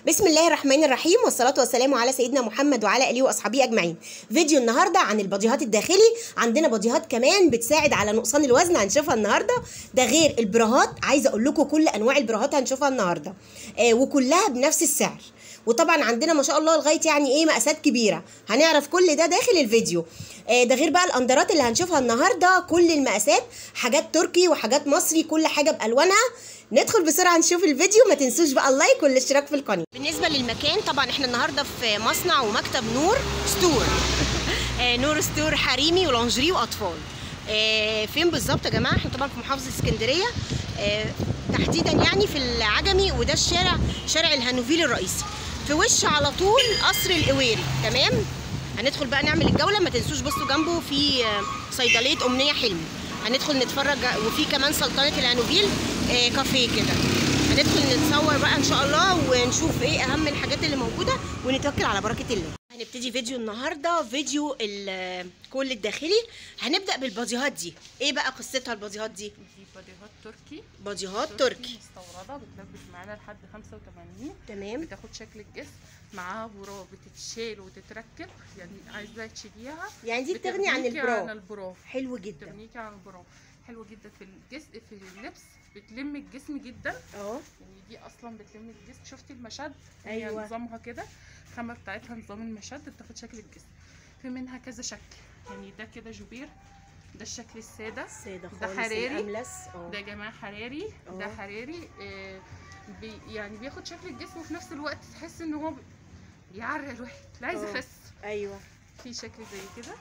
بسم الله الرحمن الرحيم والصلاة والسلام على سيدنا محمد وعلى آله وأصحابه أجمعين فيديو النهاردة عن الباديهات الداخلي عندنا باديهات كمان بتساعد على نقصان الوزن هنشوفها النهاردة ده غير البراهات عايزة أقول لكم كل أنواع البراهات هنشوفها النهاردة آه وكلها بنفس السعر وطبعا عندنا ما شاء الله لغايه يعني ايه مقاسات كبيره هنعرف كل ده داخل الفيديو آه ده غير بقى الاندرات اللي هنشوفها النهارده كل المقاسات حاجات تركي وحاجات مصري كل حاجه بالوانها ندخل بسرعه نشوف الفيديو ما تنسوش بقى اللايك والاشتراك في القناه بالنسبه للمكان طبعا احنا النهارده في مصنع ومكتب نور ستور آه نور ستور حريمي ولانجري واطفال آه فين بالظبط يا جماعه احنا طبعا في محافظه اسكندريه آه تحديدا يعني في العجمي وده الشارع شارع الهانوفيل الرئيسي في وش على طول قصر القويري تمام هندخل بقى نعمل الجوله ما تنسوش بصوا جنبه في صيدليه امنيه حلمي هندخل نتفرج وفي كمان سلطنه الهانوفيل آه كافيه كده هندخل نتصور بقى ان شاء الله ونشوف ايه اهم الحاجات اللي موجوده ونتوكل على بركه الله هنبتدي فيديو النهارده فيديو الكل الداخلي هنبدا بالباديهات دي ايه بقى قصتها الباديهات دي دي باديهات تركي باديهات تركي مستورده بتلبس معانا لحد 85 تمام بتاخد شكل الجسم معاها برا بتتشال وتتركب يعني عايزه تشيليها يعني دي بتغني عن بتغنيكي البرا عن البرا حلو جدا بتغنيكي عن البرا حلوه جدا في الجسم في اللبس بتلم الجسم جدا اه يعني دي اصلا بتلم الجسم شفتي المشد أيوة. هي نظامها كده الخامه بتاعتها نظام المشد بتاخد شكل الجسم في منها كذا شكل يعني ده كده جوبير ده الشكل الساده ساده ده خالص حراري. الاملس اه ده يا جماعه حراري ده اه. حراري آه بي يعني بياخد شكل الجسم وفي نفس الوقت تحس ان هو بيعرق الواحد لا عايز اه. يخس ايوه في شكل زي كده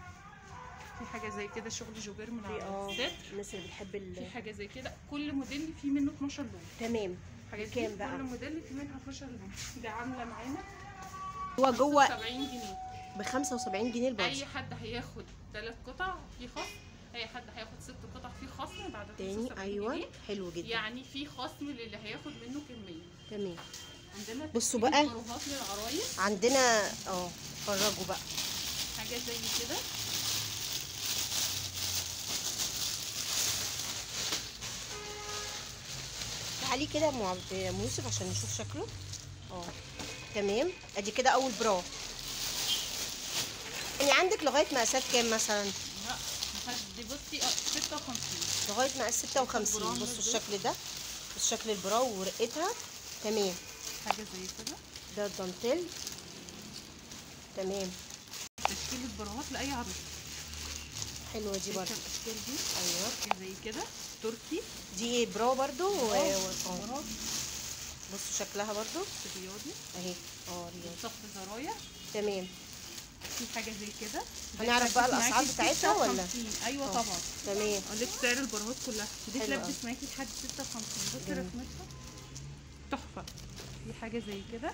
في حاجه زي كده شغل جوبير من في على اه الستات الناس اللي بتحب في ال حاجه زي كده كل موديل فيه منه 12 لون تمام حاجات بكام دي بقى؟ كل موديل فيه منها 12 لون ده عامله معانا هو جوه 70 جنيه ب 75 جنيه البادي اي حد هياخد ثلاث قطع في خصم اي حد هياخد ست قطع في خصم بعد تاني 75 ايوه جنيه حلو جدا يعني في خصم للي هياخد منه كميه تمام عندنا بصوا تشكيل بقى. بروهات للعرايس عندنا اه اتفرجوا بقى حاجه زي كده تعالي كده يا أم عبد- يا أم يوسف عشان نشوف شكله اه تمام ادي كده اول برا يعني عندك لغايه مقاسات كام مثلا لا دي بصي اه 56 لغايه مقاس 56 البرا بصوا نزل. الشكل ده الشكل البرا ورقتها تمام حاجه زي كده ده الدانتيل تمام تشكيل البروهات لاي عروس حلوه دي شايفة برضه الاشكال دي ايوه حاجه زي كده تركي دي برا برضو و... اه، و... اه. بروهات بصوا شكلها برضو رياضي اهي اه رياض صف زرايا تمام في حاجه زي كده هنعرف بقى بتلبس الأسعار معاكي بتاعتها ولا؟ 56. ايوه اه. طبعا تمام اقول لك سعر البروهات كلها دي حلو تلبس أوي. معاكي لحد 56 بصي جميل. رسمتها تحفه في حاجه زي كده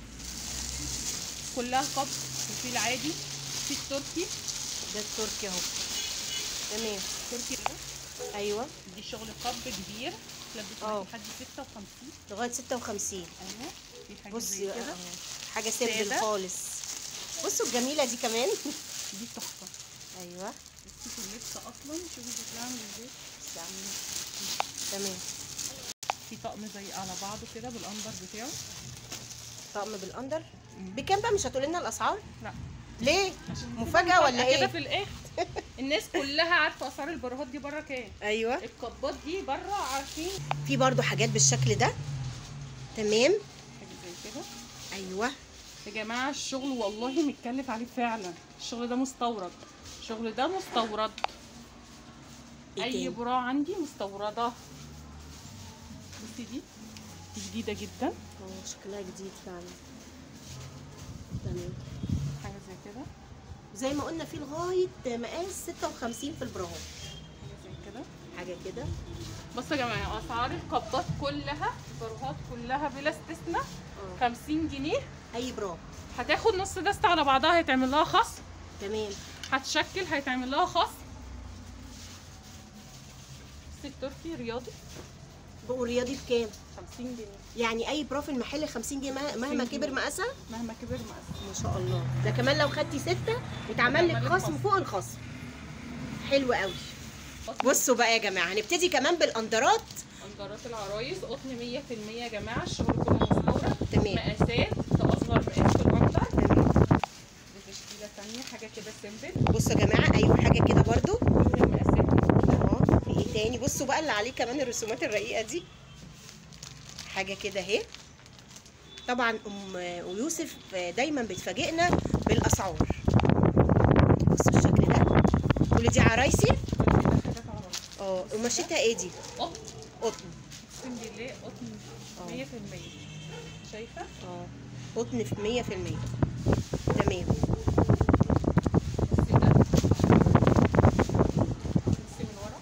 كلها قبض وفي العادي في التركي ده التركي اهو تمام تركي كده ايوه دي شغل قبض كبير تلبس اه. معاكي لحد 56 لغايه 56 ايوه في حاجه بصي زي بقى كده اهو. حاجه سيمبل سادة. خالص بصوا الجميله دي كمان دي تحفه ايوه بصي في اللبس اصلا شوفي شكلها عامل ازاي بس يا عمي. تمام في طقم زي على بعضه كده بالانبر بتاعه طقم بالاندر بكام بقى مش هتقولي لنا الاسعار لا ليه عشان مفاجاه ولا كده ايه في الاخر الناس كلها عارفه اسعار البراهات دي بره كام ايوه الكبات دي بره عارفين في برضو حاجات بالشكل ده تمام حاجه زي كده ايوه يا جماعه الشغل والله متكلف عليه فعلا الشغل ده مستورد الشغل ده مستورد ايه اي تاني برا عندي مستورده بصي دي دي جديده جدا اه شكلها جديد فعلا تمام حاجه زي كده زي ما قلنا في لغايه مقاس 56 في البراهو حاجه زي كده حاجه كده بصوا يا جماعه اسعار القبضات كلها البروهات كلها بلا استثناء اه 50 جنيه اي برا هتاخد نص دست على بعضها هيتعمل لها خصم تمام هتشكل هيتعمل لها خصم بصي التركي رياضي بقوا رياضي بكام 50 جنيه يعني اي برا في المحل 50 جنيه مه- مهما جنيه. كبر مقاسها مهما كبر مقاس ما شاء الله ده كمان لو خدتي ستة يتعمل لك يتعمل لك خصم خصم. فوق الخصم حلو قوي بصوا بقى يا جماعه هنبتدي كمان بالاندرات انجرات العرايس قطن 100% يا جماعه الشغل كله مستورد تمام مقاسات اللي عليه كمان الرسومات الرقيقه دي حاجه كده اهي طبعا ام ويوسف دايما بتفاجئنا بالاسعار بصوا الشكل ده كل دي عرايسي حاجات عربي اه قماشتها ايه دي قطن قطن اقسم بالله قطن اه. 100% شايفه اه قطن في 100% تمام بصي ده بصي من ورا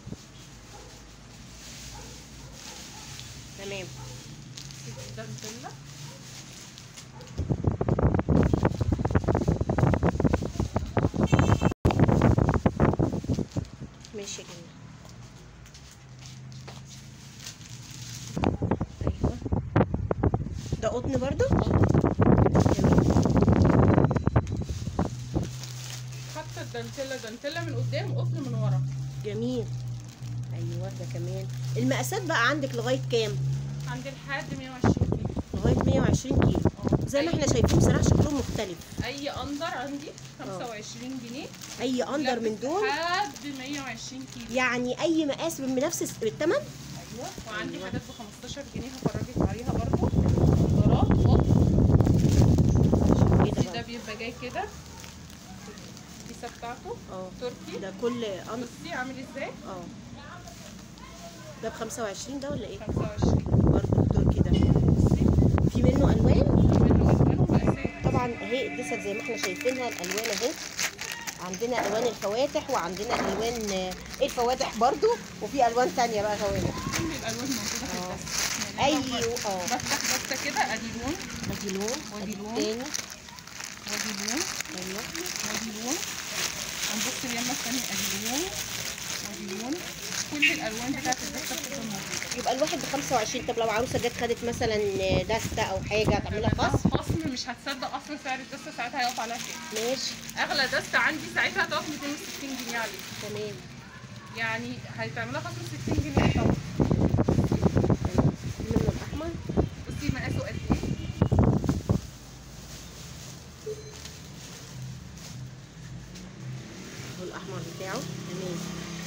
تمام بصي ده الفيلا ماشي جميل ايوه ده قطن برضو تمام حتى الدانتيلا دانتيلا من قدام قطن من ورا جميل ايوه ده كمان المقاسات بقى عندك لغايه كام عند الحد 120 كيلو لغايه 120 كيلو اه. زي ما أي- احنا شايفين بصراحه شكلهم مختلف اي اندر عندي 25 جنيه اي اندر من دول لحد 120 كيلو يعني اي مقاس بنفس الس- الثمن ايوه وعندي أيوة. حاجات ب 15 جنيه هفرجك عليها برضو نظارات قطن ايه ده ده بقى؟ بيبقى جاي كده الكيسه بتاعته اه تركي ده كل اندر بصي عامل ازاي اه ده ب 25 ده ولا ايه 25 برضه التركي ده بصي في منه الوان منه الوان ومقاسات طبعا اهي الدسل زي ما احنا شايفينها الالوان اهي عندنا الوان الفواتح وعندنا الوان آه، الفواتح برضو وفي الوان تانية بقى فواتح كل الالوان موجوده في اه. الدست اي يعني أنا اه بفتح بسته كده ادي لون ادي لون ودي ادي لون. تاني وادي لون ايوه وادي لون هنبص اليمه الثانيه ادي لون وادي لون كل الالوان بتاعت الدسته بتبقى موجوده يبقى الواحد ب 25 طب لو عروسه جت خدت مثلا دستة او حاجه هتعملها خصم خصم مش هتصدق اصلا سعر الدسته ساعتها هيقف عليها كام ماشي اغلى دسته عندي ساعتها هتقف 260 جنيه عليه تمام يعني هيتعملها خصم 60 جنيه طبعا تمام. في منه الاحمر بصي مقاسه قد ايه والاحمر بتاعه تمام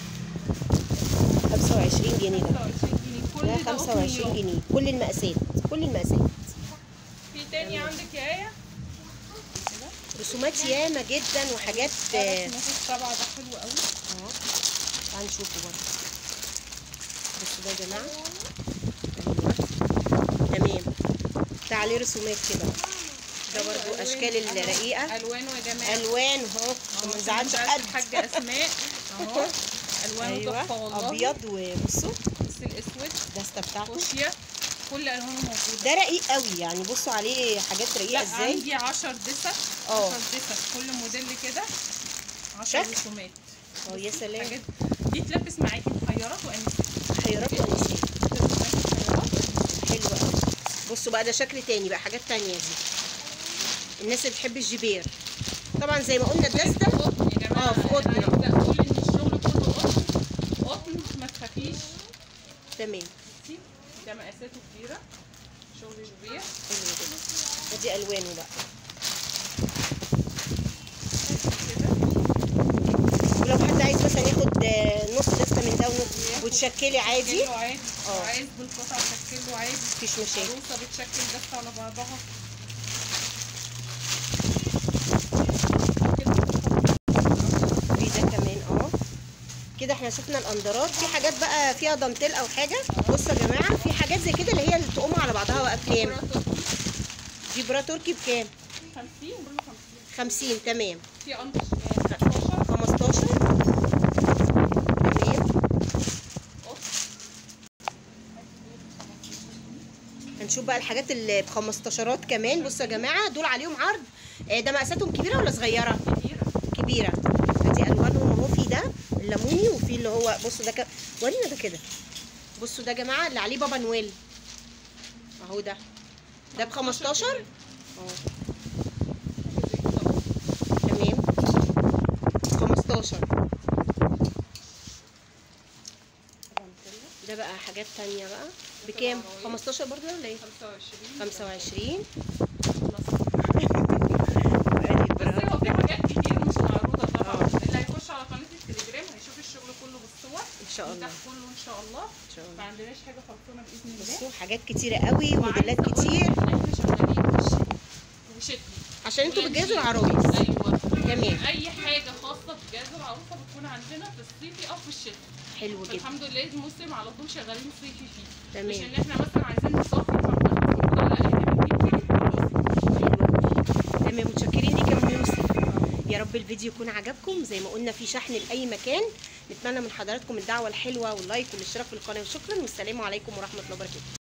25 جنيه ده 25 جنيه كل ده ده 25 قطن جنيه كل المقاسات كل المقاسات في تاني عندك يا ايه رسومات ياما جدا وحاجات اه نص السبعة ده حلو قوي آه. تعال نشوفه برضه بصوا ده يا جماعه ايوه تمام ده عليه رسومات كده ده برضو ألوان. اشكال الرقيقه الوانه يا جماعه الوان اهو ما نزعلش بتاعت حد الحاجه اسماء اهو الوانه تحفه ايوه والله ابيض وبصوا بص الاسود الدسته بتاعته فوشيا كل الوانه موجوده ده رقيق قوي يعني بصوا عليه حاجات رقيقه لا ازاي عندي 10 دسك اه. 10 دسك كل موديل كده 10 شكل. رسومات اه يا سلام حاجات دي تلبس معاكي مخيرات وانسات حيرات وانسان تلبس معاكي مخيرات وانسات حلو قوي بصوا بقى ده شكل تاني بقى حاجات تانية دي الناس اللي بتحب الجبير طبعا زي ما قلنا الدستة قطن يا جماعه اه، في قطن. انا عايزه اقول ان الشغل كله قطن قطن ما تخافيش تمام بصي ده مقاساته كبيره شغل جبير حلو جدا ادي الوانه بقى كده ولو حد عايز مثلا ياخد آه، نص دستة من ده ونص وتشكلي عادي شكله عادي اه. لو عايز بالقطع شكله عادي مفيش مشاكل عروسه بتشكل دستة على بعضها في ده كمان اه كده احنا شفنا الاندرات في حاجات بقى فيها دانتيل او حاجه بصوا يا جماعه في حاجات زي كده اللي هي اللي تقوم على بعضها بقى بكام دي برا تركي بكام 50 كله 50 50 تمام في قمش 13 15 تمام هنشوف بقى الحاجات اللي ب 15 كمان بصوا يا جماعه دول عليهم عرض آه، ده مقاساتهم كبيره ولا صغيره كبيره كبيره ادي الوانهم اهو في ده الليموني وفي اللي هو بصوا ده ك... ورينا ده كده بصوا ده يا جماعه اللي عليه بابا نويل اهو ده ده ب 15 اه تمام 15 ده بقى حاجات تانية بقى بكام 15 برضه ولا ايه 25 25 بس هو في حاجات كتير مش معروضه طبعا اه. اللي هيخش على قناه التليجرام هيشوف الشغل كله بالصور ان شاء الله متاح كله ان شاء الله الله ان شاء ما الله عندناش حاجه خلصانه باذن الله بصوا حاجات كتيره قوي وعايزة وموديلات أقول لك كتير إن احنا شغالين في الشتاء وشتوي عشان انتوا ولانشين. بتجهزوا العرايس ايوه جميل. اي حاجه خاصه بجهاز العروسه بتكون عندنا في الصيفي او في الشتاء حلو جدا الحمد لله الموسم على طول شغالين صيفي فيه تمام. مش ان احنا مثلا عايزين نصفر فبناخد لا احنا بنجيب فيه موسم. تمام متشكرين ليك يا ام يوسف يا رب الفيديو يكون عجبكم زي ما قلنا في شحن لاي مكان نتمنى من حضراتكم الدعوه الحلوه واللايك والاشتراك في القناه وشكرا والسلام عليكم ورحمه الله وبركاته